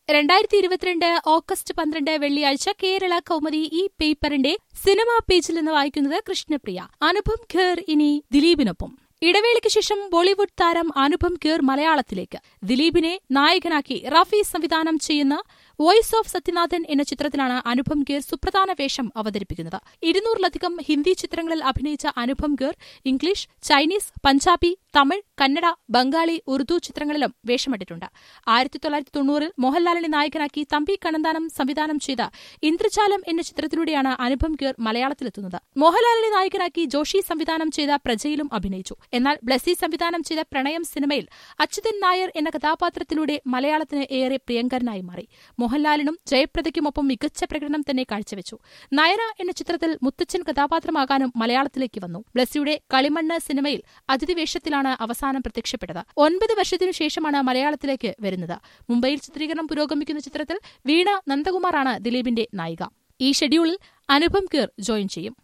രണ്ടായിരത്തി ഇരുപത്തിരണ്ട് ഓഗസ്റ്റ് പന്ത്രണ്ട് വെള്ളിയാഴ്ച കേരള കൗമുദി ഈ പേപ്പറിന്റെ സിനിമാ പേജിൽ നിന്ന് വായിക്കുന്നത് കൃഷ്ണപ്രിയ അനുപം ഖേർ ഇനി ദിലീപിനൊപ്പം ഇടവേളയ്ക്ക് ശേഷം ബോളിവുഡ് താരം അനുപം ഖേർ മലയാളത്തിലേക്ക് ദിലീപിനെ നായകനാക്കി റഫി സംവിധാനം ചെയ്യുന്ന വോയിസ് ഓഫ് സത്യനാഥൻ എന്ന ചിത്രത്തിലാണ് അനുപം ഖേർ സുപ്രധാന വേഷം അവതരിപ്പിക്കുന്നത് ഇരുന്നൂറിലധികം ഹിന്ദി ചിത്രങ്ങളിൽ അഭിനയിച്ച അനുപം ഖേർ ഇംഗ്ലീഷ് ചൈനീസ് പഞ്ചാബി തമിഴ് കന്നഡ ബംഗാളി ഉറുദു ചിത്രങ്ങളിലും വേഷമിട്ടിട്ടുണ്ട് ആയിരത്തി തൊള്ളായിരത്തി തൊണ്ണൂറിൽ മോഹൻലാലിനെ നായകനാക്കി തമ്പി കണ്ണന്താനം സംവിധാനം ചെയ്ത ഇന്ദ്രജാലം എന്ന ചിത്രത്തിലൂടെയാണ് അനുപം ഖേർ മലയാളത്തിലെത്തുന്നത് മോഹൻലാലിനെ നായകനാക്കി ജോഷി സംവിധാനം ചെയ്ത പ്രജയിലും അഭിനയിച്ചു എന്നാൽ ബ്ലസി സംവിധാനം ചെയ്ത പ്രണയം സിനിമയിൽ അച്യുതൻ നായർ എന്ന കഥാപാത്രത്തിലൂടെ മലയാളത്തിന് ഏറെ പ്രിയങ്കരനായി മാറി മോഹൻലാലിനും ജയപ്രദയ്ക്കുമൊപ്പം മികച്ച പ്രകടനം തന്നെ കാഴ്ചവെച്ചു നയന എന്ന ചിത്രത്തിൽ മുത്തച്ഛൻ കഥാപാത്രമാകാനും മലയാളത്തിലേക്ക് വന്നു ബ്ലസ്സിയുടെ കളിമണ്ണ് സിനിമയിൽ അതിഥി വേഷത്തിലാണ് അവസാനം പ്രത്യക്ഷപ്പെട്ടത് ഒൻപത് വർഷത്തിനു ശേഷമാണ് മലയാളത്തിലേക്ക് വരുന്നത് മുംബൈയിൽ ചിത്രീകരണം പുരോഗമിക്കുന്ന ചിത്രത്തിൽ വീണ നന്ദകുമാറാണ് ദിലീപിന്റെ നായിക ഈ ഷെഡ്യൂളിൽ അനുപം കീർ ജോയിൻ ചെയ്യും